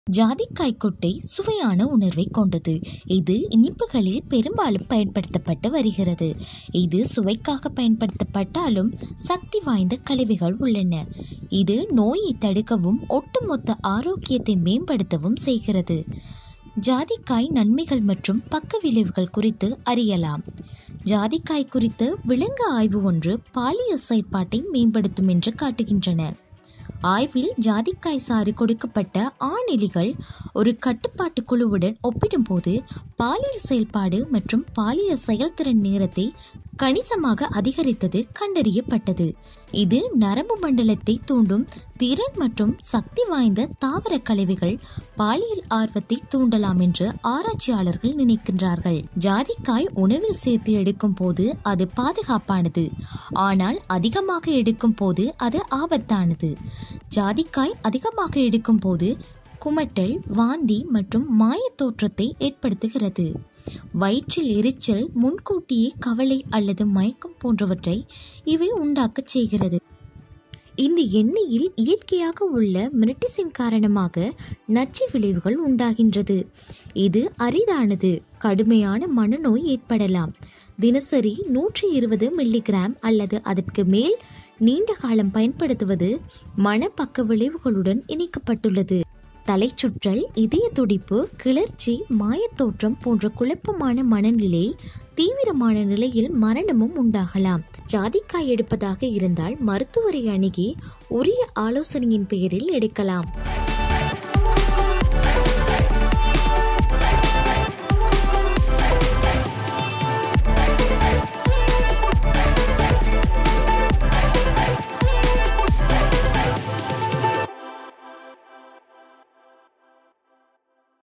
ஜாதிக்காய் கொட்டை சுவையான உணர்வை கொண்டது இது இனிப்புகளில் பெரும்பாலும் பயன்படுத்தப்பட்டு வருகிறது இது சுவைக்காக பயன்படுத்தப்பட்டாலும் சக்தி வாய்ந்த கலவைகள் உள்ளன இது நோயை தடுக்கவும் ஒட்டுமொத்த ஆரோக்கியத்தை மேம்படுத்தவும் செய்கிறது ஜாதிக்காய் நன்மைகள் மற்றும் பக்க விளைவுகள் குறித்து அறியலாம் ஜாதிக்காய் குறித்து விலங்கு ஆய்வு ஒன்று பாலியல் செயற்பாட்டை மேம்படுத்தும் என்று காட்டுகின்றன ஆய்வில் ஜாதிக்காய் சாறு கொடுக்கப்பட்ட ஆண் எலிகள் ஒரு கட்டுப்பாட்டு குழுவுடன் ஒப்பிடும்போது பாலியல் செயல்பாடு மற்றும் பாலியல் செயல்திறன் நேரத்தை கணிசமாக அதிகரித்தது கண்டறியப்பட்டது இது நரம்பு மண்டலத்தை தூண்டும் திறன் மற்றும் சக்தி வாய்ந்த தாவர கலவைகள் பாலியல் ஆர்வத்தை தூண்டலாம் என்று ஆராய்ச்சியாளர்கள் நினைக்கின்றார்கள் ஜாதிக்காய் உணவில் சேர்த்து எடுக்கும் போது அது பாதுகாப்பானது ஆனால் அதிகமாக எடுக்கும் போது அது ஆபத்தானது ஜாதிக்காய் அதிகமாக எடுக்கும் போது குமட்டல் வாந்தி மற்றும் மாயத் தோற்றத்தை ஏற்படுத்துகிறது வயிற்றில் எரிச்சல் முன்கூட்டியே கவலை அல்லது மயக்கம் போன்றவற்றை இவை உண்டாக்கச் செய்கிறது இந்த எண்ணெயில் இயற்கையாக உள்ள மிரட்டிசின் காரணமாக நச்சு விளைவுகள் உண்டாகின்றது இது அரிதானது கடுமையான மனநோய் ஏற்படலாம் தினசரி நூற்றி இருபது மில்லிகிராம் அல்லது அதற்கு மேல் நீண்ட காலம் பயன்படுத்துவது மனப்பக்க விளைவுகளுடன் இணைக்கப்பட்டுள்ளது தலைச்சுற்றல் இதய துடிப்பு கிளர்ச்சி மாயத்தோற்றம் போன்ற குழப்பமான மனநிலை தீவிரமான நிலையில் மரணமும் உண்டாகலாம் ஜாதிக்காய் எடுப்பதாக இருந்தால் மருத்துவரை அணுகி உரிய ஆலோசனையின் பெயரில் எடுக்கலாம்